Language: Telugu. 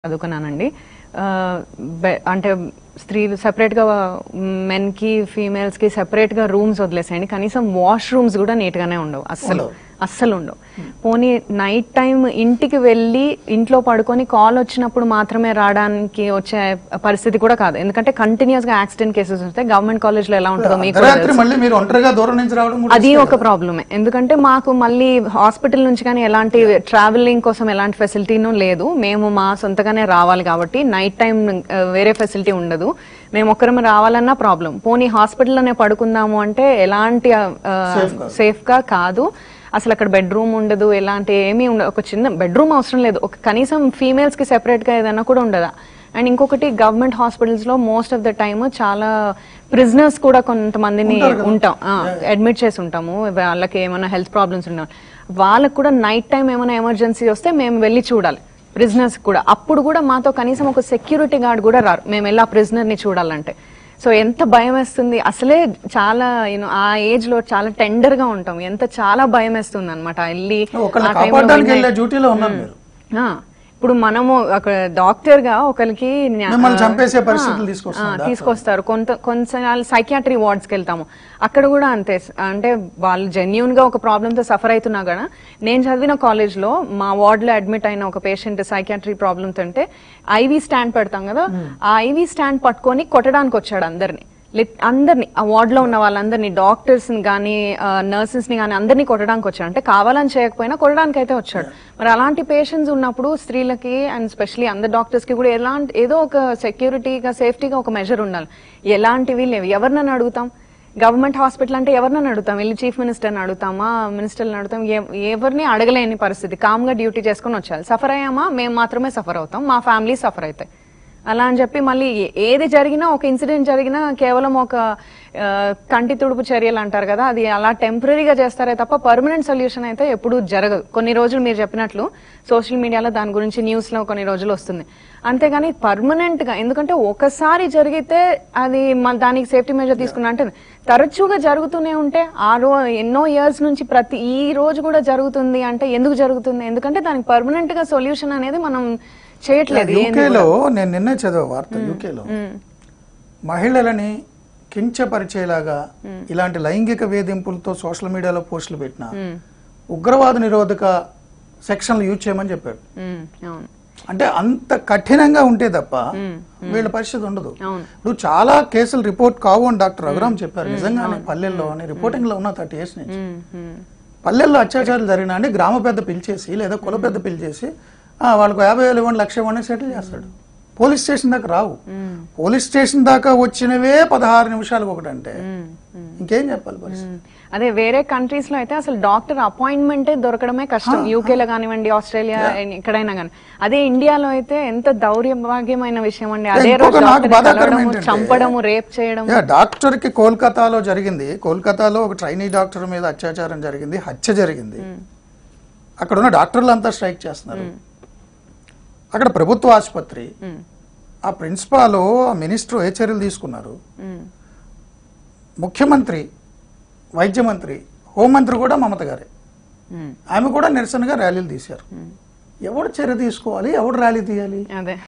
చదువుకున్నానండి ఆ, బె- అంటే స్త్రీలు సెపరేట్ గా మెన్ కి ఫీమేల్స్ కి సెపరేట్ గా రూమ్స్ వదిలేసేయండి కనీసం వాష్ రూమ్స్ కూడా నీట్ గానే ఉండవు అస్సలు ఉండవు. అస్సలు ఉండవు పోనీ నైట్ టైం ఇంటికి వెళ్ళి ఇంట్లో పడుకొని కాల్ వచ్చినప్పుడు మాత్రమే రావడానికి వచ్చే పరిస్థితి కూడా కాదు ఎందుకంటే కంటిన్యూస్ గా యాక్సిడెంట్ కేసెస్ వస్తాయి గవర్నమెంట్ కాలేజ్ లో ఎలా ఉంటుందో మీకు కూడా అర్ధరాత్రి మళ్ళీ మీరు ఒంటరిగా దూరం నుంచి రావడం కూడా అది ఒక ప్రాబ్లమే ఎందుకంటే మాకు మళ్ళీ హాస్పిటల్ నుంచి కానీ ఎలాంటి ట్రావెలింగ్ కోసం ఎలాంటి ఫెసిలిటీనూ లేదు మేము మా సొంతగానే రావాలి కాబట్టి నైట్ టైం వేరే ఫెసిలిటీ ఉండదు మేము ఒక్కరం రావాలన్నా ప్రాబ్లం పోనీ హాస్పిటల్లోనే పడుకుందాము అంటే ఎలాంటి సేఫ్ గా కాదు అసలు అక్కడ బెడ్రూమ్ ఉండదు ఎలాంటి ఏమీ ఉండదు ఒక చిన్న బెడ్రూమ్ అవసరం లేదు ఒక కనీసం ఫీమేల్స్ కి సెపరేట్ గా ఏదైనా కూడా ఉండదా అండ్ ఇంకొకటి గవర్నమెంట్ హాస్పిటల్స్ లో మోస్ట్ ఆఫ్ ద టైమ్ చాలా ప్రిజనర్స్ కూడా కొంతమందిని ఉంటాం అడ్మిట్ చేసి ఉంటాము వాళ్ళకి ఏమైనా హెల్త్ ప్రాబ్లమ్స్ ఉన్నాయి వాళ్ళకి కూడా నైట్ టైం ఏమైనా ఎమర్జెన్సీ వస్తే మేము వెళ్ళి చూడాలి ప్రిజనర్స్ కూడా అప్పుడు కూడా మాతో కనీసం ఒక సెక్యూరిటీ గార్డ్ కూడా రారు మేము వెళ్ళి ఆ ప్రిజనర్ ని చూడాలంటే సో ఎంత భయం వేస్తుంది అసలే చాలా యూనో ఆ ఏజ్ లో చాలా టెండర్ గా ఉంటాం ఎంత చాలా భయం వేస్తుంది అనమాట వెళ్ళి ఒకళ్ళని ఆ time లో కాపాడడానికి midnight- వెళ్ళే డ్యూటీలో ఉన్నారు మీరు ఆ, ఇప్పుడు మనము అక్కడ డాక్టర్ గా ఒకరికి న్యా- మిమ్మల్ని చంపేసే ఆ, పరిస్థితులు ఆ, తీసుకొస్తున్నారు తీసుకొస్తారు కొంత కొంతసార్లు సైకియాట్రీ వార్డ్స్ కి వెళ్తాము అక్కడ కూడా అంతే అంటే వాళ్ళు జెన్యున్ గా ఒక ప్రాబ్లమ్ తో సఫర్ అవుతున్నా కూడా నేను చదివిన కాలేజ్ లో మా వార్డ్ లో అడ్మిట్ అయిన ఒక పేషెంట్ సైకియాట్రీ ప్రాబ్లమ్ తో ఉంటే ఐవీ స్టాండ్ పెడతాం కదా ఆ ఐవీ స్టాండ్ పట్టుకొని కొట్టడానికి వచ్చాడు అందరిని లిట్ అందరిని ఆ వార్డ్ లో ఉన్న వాళ్ళందరినీ డాక్టర్స్ ని కానీ నర్సెస్ ని కానీ అందరినీ కొట్టడానికి వచ్చాడు అంటే కావాలని చేయకపోయినా కొట్టడానికి అయితే వచ్చాడు మరి అలాంటి పేషెంట్స్ ఉన్నప్పుడు స్త్రీలకి అండ్ స్పెషలీ అందరు డాక్టర్స్ కి కూడా ఎలాంటి ఏదో ఒక సెక్యూరిటీగా సేఫ్టీగా ఒక మెజర్ ఉండాలి ఎలాంటివి లేవు ఎవరినని అడుగుతాం గవర్నమెంట్ హాస్పిటల్ అంటే ఎవరినని అడుగుతాం వెళ్ళి చీఫ్ మినిస్టర్ని అడుగుతామా మినిస్టర్ని అడుగుతాం ఎవ- ఎవరిని అడగలేని పరిస్థితి కామ్గా డ్యూటీ చేసుకొని వచ్చాలి సఫర్ అయ్యామా మేము మాత్రమే సఫర్ అవుతాం మా ఫ్యామిలీ సఫర్ అవుతాయి అలా అని చెప్పి మళ్ళీ ఏ- ఏది జరిగినా ఒక ఇన్సిడెంట్ జరిగినా కేవలం ఒక ఆ, కంటి తుడుపు చర్యలు అంటారు కదా అది అలా టెంపరీగా చేస్తారే తప్ప పర్మనెంట్ సొల్యూషన్ అయితే ఎప్పుడు జరగదు కొన్ని రోజులు మీరు చెప్పినట్లు సోషల్ మీడియాలో దాని గురించి న్యూస్ లో కొన్ని రోజులు వస్తుంది అంతేగాని పర్మనెంట్ గా ఎందుకంటే ఒకసారి జరిగితే అది మన దానికి సేఫ్టీ మెజర్ తీసుకున్నా అంటే తరచుగా జరుగుతూనే ఉంటే ఆ రో ఎన్నో ఇయర్స్ నుంచి ప్రతి ఈ రోజు కూడా జరుగుతుంది అంటే ఎందుకు జరుగుతుంది ఎందుకంటే దానికి పర్మనెంట్ గా సొల్యూషన్ అనేది మనం చేయట్లేదు ఏంది యూకేలో నేను నిన్నే చదివా వార్త యూకేలో మహిళలని కించపరిచేలాగా ఇలాంటి లైంగిక వేధింపులతో సోషల్ మీడియాలో పోస్టులు పెట్టిన ఉగ్రవాద నిరోధక సెక్షన్లు యూజ్ చేయమని చెప్పాడు ఉమ్, అవును అంటే అంత కఠినంగా ఉంటే తప్ప వీళ్ళ పరిస్థితి ఉండదు అవును. ఇప్పుడు చాలా కేసులు రిపోర్ట్ కావు అని డాక్టర్ రఘురామ్ చెప్పారు నిజంగానే పల్లెల్లో రిపోర్టింగ్ లో ఉన్న థర్టీ ఇయర్స్ నుంచి ఉమ్, ఉమ్, పల్లెల్లో అత్యాచారాలు జరిగినా అండి గ్రామ పెద్ద పిలిచేసి లేదా కుల పెద్ద పిలిచేసి ఆ, వాళ్ళకు యాభై వేలు ఇవ్వండి లక్ష ఇవ్వండి సెటిల్ చేస్తాడు పోలీస్ స్టేషన్ దాకా రావు పోలీస్ స్టేషన్ దాకా వచ్చినవే పదహారు నిమిషాలకు ఒకటంటే ఉమ్, ఉమ్. ఇంకేం చెప్పాలి పరిస్థితి అదే వేరే కంట్రీస్ లో అయితే అసలు డాక్టర్ అపాయింట్మెంటే దొరకడమే కష్టం యూకేలో కానివ్వండి ఆస్ట్రేలియా ఎక్కడైనా కానీ అదే ఇండియాలో అయితే ఎంత దౌర్భాగ్యమైన విషయం అండి అదే ఇంకొక రోజు నాకు డాక్టర్ని బాధాకరం కలవడము, ఏంటంటే- చంపడము రేప్ చేయడం యా, డాక్టర్ కి కోల్కతాలో జరిగింది కోల్కతాలో ఒక ట్రైనీ డాక్టర్ మీద అత్యాచారం జరిగింది హత్య జరిగింది అక్కడ ఉన్న డాక్టర్లు అంతా స్ట్రైక్ చేస్తున్నారు అక్కడ ప్రభుత్వ ఆసుపత్రి ఉమ్, ఆ ప్రిన్సిపాల్ ఆ మినిస్టర్ ఏ చర్యలు తీసుకున్నారు ఉమ్, ముఖ్యమంత్రి వైద్య మంత్రి హోంమంత్రి కూడా మమత గారే ఉమ్, ఆమె కూడా నిరసనగా ర్యాలీలు తీశారు ఎవడు చర్య తీసుకోవాలి ఎవడు ర్యాలీ తీయాలి అదే